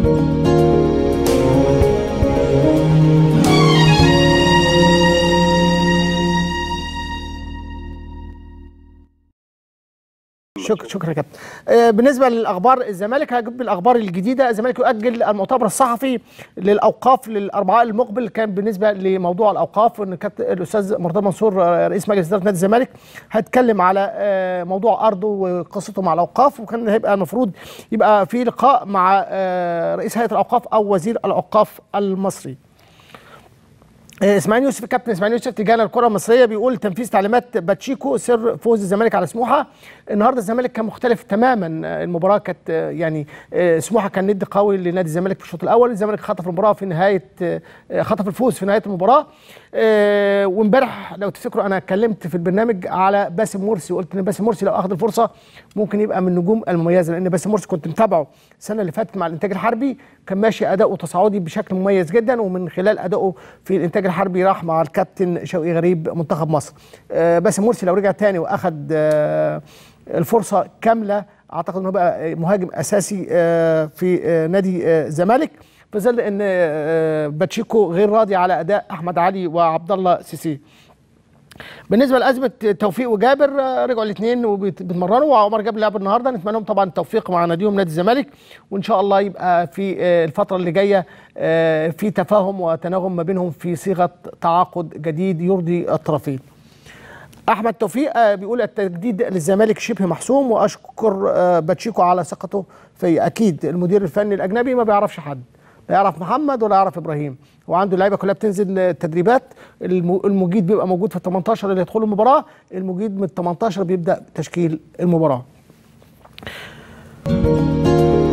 شكرا شكرا يا كابتن آه، بالنسبه للاخبار الزمالك هجيب الاخبار الجديده الزمالك يؤجل المؤتمر الصحفي للاوقاف للاربعاء المقبل كان بالنسبه لموضوع الاوقاف ان كانت الاستاذ مرتضى منصور آه، رئيس مجلس اداره نادي الزمالك هيتكلم على آه، موضوع ارضه وقصته مع الاوقاف وكان هيبقى المفروض يبقى في لقاء مع آه، رئيس هيئه الاوقاف او وزير الاوقاف المصري آه، اسماعيل يوسف الكابتن اسماعيل يوسف تجاه الكره المصريه بيقول تنفيذ تعليمات باتشيكو سر فوز الزمالك على سموحه النهارده الزمالك كان مختلف تماما آه، المباراه كانت آه، يعني آه، سموحه كان ند قوي لنادي الزمالك في الشوط الاول الزمالك خطف المباراه في نهايه آه، خطف الفوز في نهايه المباراه آه، وامبارح لو تفتكروا انا اتكلمت في البرنامج على باسم مرسي وقلت ان باسم مرسي لو اخذ الفرصه ممكن يبقى من النجوم المميزه لان باسم مرسي كنت متابعه السنه اللي فاتت مع الانتاج الحربي كان ماشي اداؤه تصاعدي بشكل مميز جدا ومن خلال ادائه في الانتاج الحربي راح مع الكابتن شوقي غريب منتخب مصر آه، باسم مرسي لو رجع تاني واخذ آه، الفرصه كامله اعتقد انه بقى مهاجم اساسي آه، في آه، نادي آه، الزمالك في ظل ان آه، باتشيكو غير راضي على اداء احمد علي وعبد الله سيسي بالنسبه لازمه توفيق وجابر آه، رجعوا الاثنين وبيتمرنوا وعمر جابر لعب النهارده نتمنى لهم طبعا التوفيق مع ناديهم نادي الزمالك وان شاء الله يبقى في آه، الفتره اللي جايه آه، في تفاهم وتناغم ما بينهم في صيغه تعاقد جديد يرضي الطرفين. احمد توفيق آه، بيقول التجديد للزمالك شبه محسوم واشكر آه، باتشيكو على ثقته في اكيد المدير الفني الاجنبي ما بيعرفش حد لا يعرف محمد ولا يعرف ابراهيم وعنده اللعيبه كلها بتنزل تدريبات الم- المجيد بيبقى موجود في ال 18 اللي يدخلوا المباراه المجيد من ال 18 بيبدا تشكيل المباراه